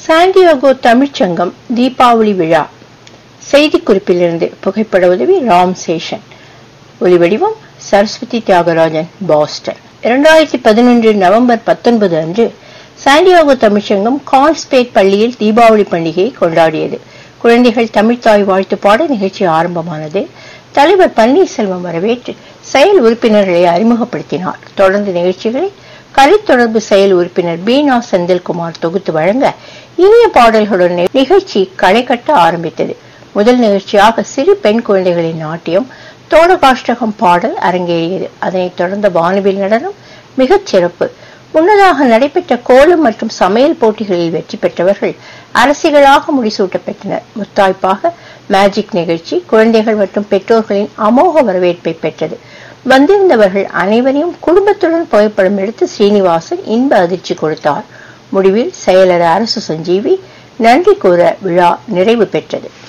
Santiago தமிழ்ச்சங்கம் தீபாவளி விழா செய்திக்குறிப்பிலிருந்து புகைப்பட உதவி ராம் சேஷன் ஒலிவடிவம் சரஸ்வதி தியாகராஜன் பாஸ்டன் இரண்டாயிரத்தி பதினொன்று நவம்பர் பத்தொன்பது அன்று சாண்டியாகோ தமிழ்ச்சங்கம் கான்ஸ்பேட் பள்ளியில் தீபாவளி பண்டிகையை கொண்டாடியது குழந்தைகள் தமிழ்த்தாய் வாழ்த்து பாட நிகழ்ச்சி ஆரம்பமானது தலைவர் பன்னீர்செல்வம் வரவேற்று செயல் உறுப்பினர்களை அறிமுகப்படுத்தினார் தொடர்ந்து நிகழ்ச்சிகளை கலைத்தொடர்பு செயல் உறுப்பினர் பீனா செந்தில்குமார் தொகுத்து வழங்க இனிய பாடல்களுடன் நிகழ்ச்சி களை கட்ட ஆரம்பித்தது முதல் நிகழ்ச்சியாக சிறு பெண் குழந்தைகளின் நாட்டியம் தோடகாஷ்டகம் பாடல் அரங்கேறியது அதனைத் தொடர்ந்த வானவில் நடனம் மிகச் சிறப்பு முன்னதாக நடைபெற்ற கோலம் மற்றும் சமையல் போட்டிகளில் வெற்றி பெற்றவர்கள் அரசிகளாக முடிசூட்ட பெற்றனர் முத்தாய்ப்பாக மேஜிக் நிகழ்ச்சி குழந்தைகள் மற்றும் பெற்றோர்களின் அமோக வரவேற்பை பெற்றது வந்திருந்தவர்கள் அனைவரையும் குடும்பத்துடன் புகைப்படம் எடுத்து ஸ்ரீனிவாசன் இன்ப அதிர்ச்சி கொடுத்தார் முடிவில் செயலர் அரசு சஞ்சீவி நன்றி கூற விழா நிறைவு பெற்றது